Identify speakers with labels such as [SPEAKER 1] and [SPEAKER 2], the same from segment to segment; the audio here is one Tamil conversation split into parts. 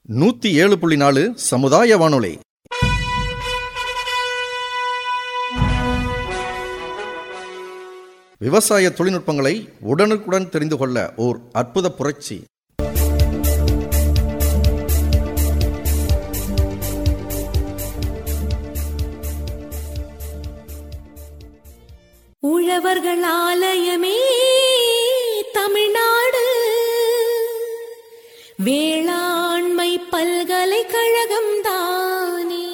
[SPEAKER 1] நூத்தி ஏழு புள்ளி நாலு சமுதாய வானொலி விவசாய தொழில்நுட்பங்களை உடனுக்குடன் தெரிந்து கொள்ள ஓர் அற்புத புரட்சி
[SPEAKER 2] உழவர்கள் ஆலயமே தமிழ்நாடு வேளாண்மை பல்கலைக்கழகம் தானே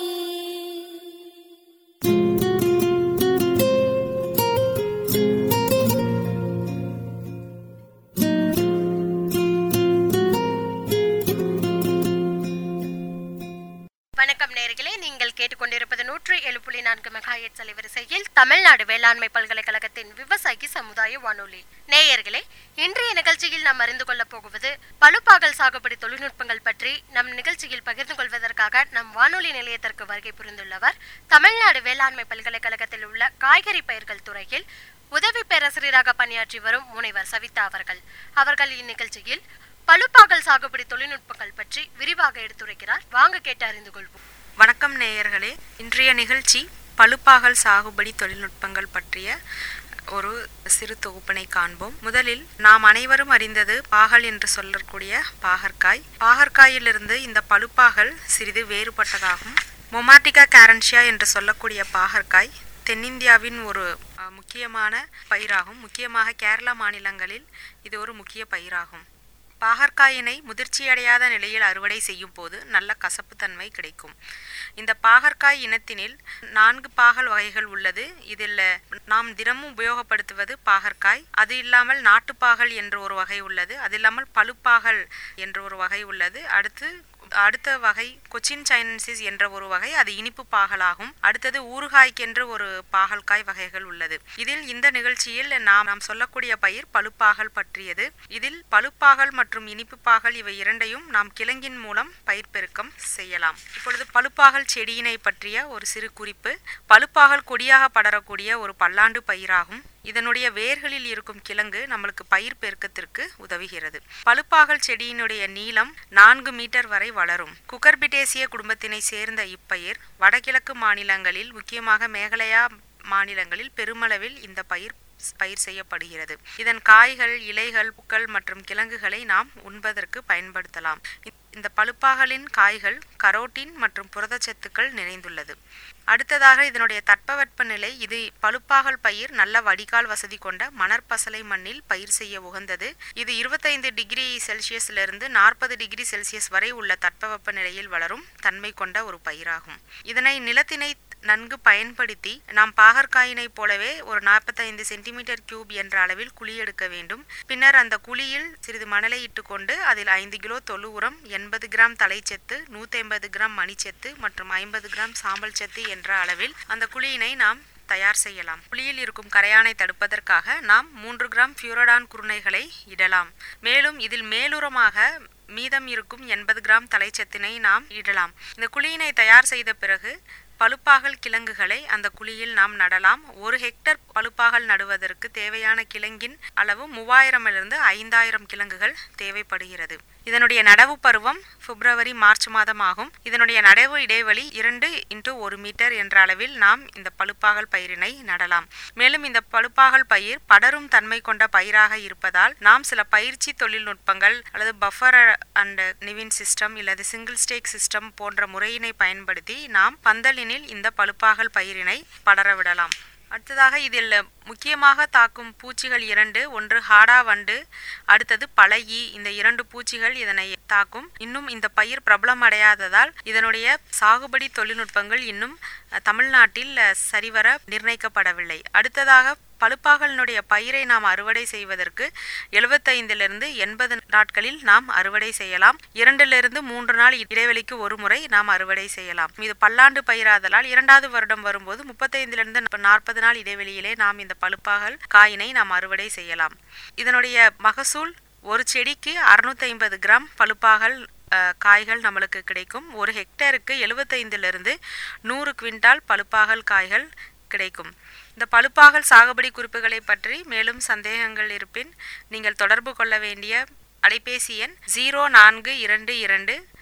[SPEAKER 3] வணக்கம் நேர்களே நீங்கள் கேட்டுக்கொண்டிருப்பது நூற்று ஏழு புள்ளி நான்கு மெகாஹெட் அலைவரிசையில் தமிழ்நாடு வேளாண்மை பல்கலைக்கழகத்தின் விவசாயி சமுதாய வானொலி நேயர்களே இன்றைய நிகழ்ச்சியில் நாம் அறிந்து கொள்ளப் போகுவது பழுப்பாகல் சாகுபடி தொழில்நுட்பங்கள் பற்றி நம் நிகழ்ச்சியில் பகிர்ந்து கொள்வதற்காக நம் வானொலி நிலையத்திற்கு வருகை புரிந்துள்ளவர் தமிழ்நாடு வேளாண்மை பல்கலைக்கழகத்தில் உள்ள காய்கறி பயிர்கள் துறையில் உதவி பேராசிரியராக பணியாற்றி வரும் முனைவர் சவிதா அவர்கள் அவர்கள் இந்நிகழ்ச்சியில் பழுப்பாகல் சாகுபடி தொழில்நுட்பங்கள் பற்றி விரிவாக எடுத்துரைக்கிறார் வாங்க கேட்டு அறிந்து கொள்வோம்
[SPEAKER 4] வணக்கம் நேயர்களே இன்றைய நிகழ்ச்சி பழுப்பாகல் சாகுபடி தொழில்நுட்பங்கள் பற்றிய ஒரு சிறு தொகுப்பினை காண்போம் முதலில் நாம் அனைவரும் அறிந்தது பாகல் என்று சொல்லக்கூடிய பாகற்காய் பாகற்காயிலிருந்து இந்த பழுப்பாகல் சிறிது வேறுபட்டதாகும் மொமாட்டிகா கேரன்ஷியா என்று சொல்லக்கூடிய பாகற்காய் தென்னிந்தியாவின் ஒரு அஹ், முக்கியமான பயிராகும் முக்கியமாக கேரளா மாநிலங்களில் இது ஒரு முக்கிய பயிராகும் பாகற்காயினை முதிர்ச்சியடையாத நிலையில் அறுவடை செய்யும் போது நல்ல கசப்புத்தன்மை கிடைக்கும் இந்த பாகற்காய் இனத்தினில் நான்கு பாகல் வகைகள் உள்ளது இதில் நாம் தினமும் உபயோகப்படுத்துவது பாகற்காய் அது இல்லாமல் நாட்டுப்பாகல் என்று ஒரு வகை உள்ளது அது இல்லாமல் பழுப்பாகல் என்று ஒரு வகை உள்ளது அடுத்து அடுத்த வகை கொச்சின் சைனன்சிஸ் என்ற ஒரு வகை அது இனிப்பு பாகலாகும் அடுத்தது ஊறுகாய்க்கென்று ஒரு பாகல்காய் வகைகள் உள்ளது இதில் இந்த நிகழ்ச்சியில் நாம் நாம் சொல்லக்கூடிய பயிர் பழுப்பாகல் பற்றியது இதில் பழுப்பாகல் மற்றும் இனிப்பு பாகல் இவை இரண்டையும் நாம் கிழங்கின் மூலம் பயிர் பெருக்கம் செய்யலாம் இப்பொழுது பழுப்பாகல் செடியினை பற்றிய ஒரு சிறு குறிப்பு பழுப்பாகல் கொடியாக படரக்கூடிய ஒரு பல்லாண்டு பயிராகும் இதனுடைய வேர்களில் இருக்கும் கிழங்கு நம்மளுக்கு பயிர் பெருக்கத்திற்கு உதவுகிறது பழுப்பாகல் செடியினுடைய நீளம் நான்கு மீட்டர் வரை வளரும் குக்கர்பிட்டேசிய குடும்பத்தினை சேர்ந்த இப்பயிர் வடகிழக்கு மாநிலங்களில் முக்கியமாக மேகாலயா மாநிலங்களில் பெருமளவில் இந்த பயிர் பயிர் செய்யப்படுகிறது இதன் காய்கள் இலைகள் பூக்கள் மற்றும் கிழங்குகளை நாம் உண்பதற்கு பயன்படுத்தலாம் இந்த பழுப்பாகலின் காய்கள் கரோட்டின் மற்றும் புரதச்சத்துக்கள் நிறைந்துள்ளது அடுத்ததாக இதனுடைய தட்பவெப்ப நிலை இது பழுப்பாகல் பயிர் நல்ல வடிகால் வசதி கொண்ட மணற்பசலை மண்ணில் பயிர் செய்ய உகந்தது இது இருபத்தைந்து டிகிரி செல்சியஸிலிருந்து நாற்பது டிகிரி செல்சியஸ் வரை உள்ள தட்பவெப்ப நிலையில் வளரும் தன்மை கொண்ட ஒரு பயிராகும் இதனை நிலத்தினை நன்கு பயன்படுத்தி நாம் பாகற்காயினைப் போலவே ஒரு நாற்பத்தைந்து சென்டிமீட்டர் கியூப் என்ற அளவில் குழி எடுக்க வேண்டும் பின்னர் அந்த குழியில் சிறிது மணலை இட்டுக்கொண்டு அதில் ஐந்து கிலோ தொழு உரம் எண்பது கிராம் தலைச்சத்து நூற்றி ஐம்பது கிராம் மணிச்சத்து மற்றும் ஐம்பது கிராம் சாம்பல் சத்து என்ற அளவில் அந்த குழியினை நாம் தயார் செய்யலாம் புளியில் இருக்கும் கரையானை தடுப்பதற்காக நாம் மூன்று கிராம் பியூரடான் குருணைகளை இடலாம் மேலும் இதில் மேலுரமாக மீதம் இருக்கும் எண்பது கிராம் தலைச்சத்தினை நாம் இடலாம் இந்த குழியினை தயார் செய்த பிறகு பழுப்பாகல் கிழங்குகளை அந்த குழியில் நாம் நடலாம் ஒரு ஹெக்டர் பழுப்பாகல் நடுவதற்கு தேவையான கிழங்கின் அளவு மூவாயிரமிலிருந்து ஐந்தாயிரம் கிழங்குகள் தேவைப்படுகிறது இதனுடைய நடவு பருவம் பிப்ரவரி மார்ச் மாதம் ஆகும் இதனுடைய நடவு இடைவெளி இரண்டு இன்ட்டு ஒரு மீட்டர் என்ற அளவில் நாம் இந்த பழுப்பாகல் பயிரினை நடலாம் மேலும் இந்த பழுப்பாகல் பயிர் படரும் தன்மை கொண்ட பயிராக இருப்பதால் நாம் சில பயிற்சி தொழில்நுட்பங்கள் அல்லது பஃபர் அண்ட் நிவின் சிஸ்டம் இல்லது சிங்கிள் ஸ்டேக் சிஸ்டம் போன்ற முறையினை பயன்படுத்தி நாம் பந்தலினில் இந்த பழுப்பாகல் பயிரினை படரவிடலாம் அடுத்ததாக இதில் முக்கியமாக தாக்கும் பூச்சிகள் இரண்டு ஒன்று ஹாடா வண்டு அடுத்தது பழகி இந்த இரண்டு பூச்சிகள் இதனை தாக்கும் இன்னும் இந்த பயிர் பிரபலம் அடையாததால் இதனுடைய சாகுபடி தொழில்நுட்பங்கள் இன்னும் அஹ், தமிழ்நாட்டில் அஹ், சரிவர நிர்ணயிக்கப்படவில்லை அடுத்ததாக பழுப்பாகலினுடைய பயிரை நாம் அறுவடை செய்வதற்கு எழுபத்தைந்திலிருந்து எண்பது நாட்களில் நாம் அறுவடை செய்யலாம் இரண்டிலிருந்து மூன்று நாள் இடைவெளிக்கு ஒரு முறை நாம் அறுவடை செய்யலாம் இது பல்லாண்டு பயிராதலால் இரண்டாவது வருடம் வரும்போது முப்பத்தைந்திலிருந்து நாற்பது நாள் இடைவெளியிலே நாம் இந்த பழுப்பாகல் காயினை நாம் அறுவடை செய்யலாம் இதனுடைய மகசூல் ஒரு செடிக்கு அறுநூத்தி ஐம்பது கிராம் பழுப்பாகல் அஹ், காய்கள் நம்மளுக்கு கிடைக்கும் ஒரு ஹெக்டேருக்கு எழுபத்தைந்திலிருந்து நூறு குவிண்டால் பழுப்பாகல் காய்கள் கிடைக்கும் இந்த பழுப்பாகல் சாகுபடி குறிப்புகளை பற்றி மேலும் சந்தேகங்கள் இருப்பின் நீங்கள் தொடர்பு கொள்ள வேண்டிய அலைபேசி எண் ஜீரோ நான்கு இரண்டு இரண்டு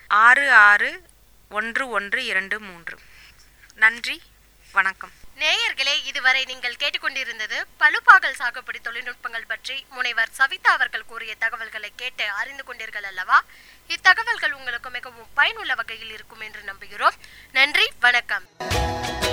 [SPEAKER 4] ஆறு ஆறு ஒன்று ஒன்று இரண்டு மூன்று நன்றி வணக்கம்
[SPEAKER 3] நேயர்களே இதுவரை நீங்கள் கேட்டுக்கொண்டிருந்தது பழுப்பாகல் சாகுபடி தொழில்நுட்பங்கள் பற்றி முனைவர் சவிதா அவர்கள் கூறிய தகவல்களை கேட்டு அறிந்து கொண்டீர்கள் அல்லவா இத்தகவல்கள் உங்களுக்கு மிகவும் பயனுள்ள வகையில் இருக்கும் என்று நம்புகிறோம் நன்றி வணக்கம்